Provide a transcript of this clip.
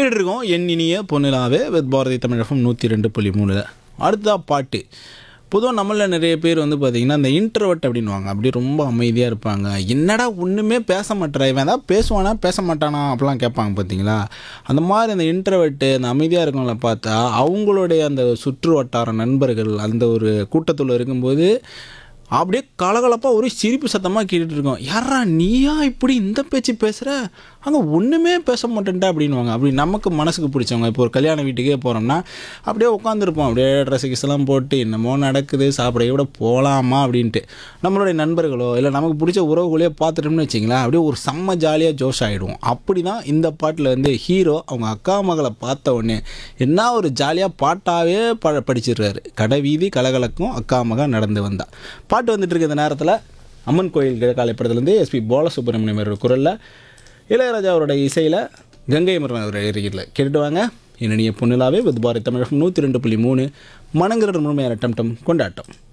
கேட்டுட்டு இருக்கோம் என் இனிய பொன்னிலாவே வித் பாரதி தமிழகம் நூற்றி ரெண்டு புள்ளி மூணில் அடுத்தா பாட்டு பொதுவாக நம்மளில் நிறைய பேர் வந்து பார்த்திங்கன்னா இந்த இன்ட்ரவர்ட் அப்படின்வாங்க அப்படியே ரொம்ப அமைதியாக இருப்பாங்க என்னடா ஒன்றுமே பேச மாட்டேற இவன் ஏதாவது பேசுவானா பேச மாட்டானா அப்படிலாம் கேட்பாங்க பார்த்தீங்களா அந்த மாதிரி அந்த இன்ட்ரவர்ட்டு அந்த அமைதியாக இருக்கவங்கள பார்த்தா அவங்களுடைய அந்த சுற்று வட்டார நண்பர்கள் அந்த ஒரு கூட்டத்தில் இருக்கும்போது அப்படியே கலகலப்பாக ஒரு சிரிப்பு சத்தமாக கேட்டுட்டு இருக்கோம் யாரா நீயா இப்படி இந்த பேச்சு பேசுகிற அங்கே ஒன்றுமே பேச மாட்டேன்டா அப்படின்வாங்க அப்படி நமக்கு மனசுக்கு பிடிச்சவங்க இப்போ ஒரு கல்யாண வீட்டுக்கே போகிறோம்னா அப்படியே உட்காந்துருப்போம் அப்படியே ட்ரெஸ் கிஸ்லாம் போட்டு என்னமோ நடக்குது சாப்பிட கூட போகலாமா அப்படின்ட்டு நம்மளுடைய நண்பர்களோ இல்லை நமக்கு பிடிச்ச உறவுகளையோ பார்த்துட்டோம்னு வச்சிங்களேன் அப்படியே ஒரு செம்ம ஜாலியாக ஜோஷ் ஆகிடுவோம் அப்படி தான் இந்த பாட்டில் வந்து ஹீரோ அவங்க அக்கா மகளை பார்த்த உடனே என்ன ஒரு ஜாலியாக பாட்டாகவே ப படிச்சிடுறாரு கடை வீதி கலகலக்கும் அக்கா மகன் நடந்து வந்தா பாட்டு வந்துட்டு இருக்க இந்த நேரத்தில் அம்மன் கோயில் கிழக்காலை படத்துலேருந்து எஸ்பி பாலசுப்ரமணியம் அவரோட குரலில் இளையராஜா அவரோட இசையில் கங்கை மரன் அவரோட இருக்கிறதுல கேட்டுட்டு வாங்க என்னுடைய பொண்ணிலாவே வித் பாரதி தமிழகம் நூற்றி ரெண்டு புள்ளி மூணு மனங்கிற முழுமையான டம் டம் கொண்டாட்டம்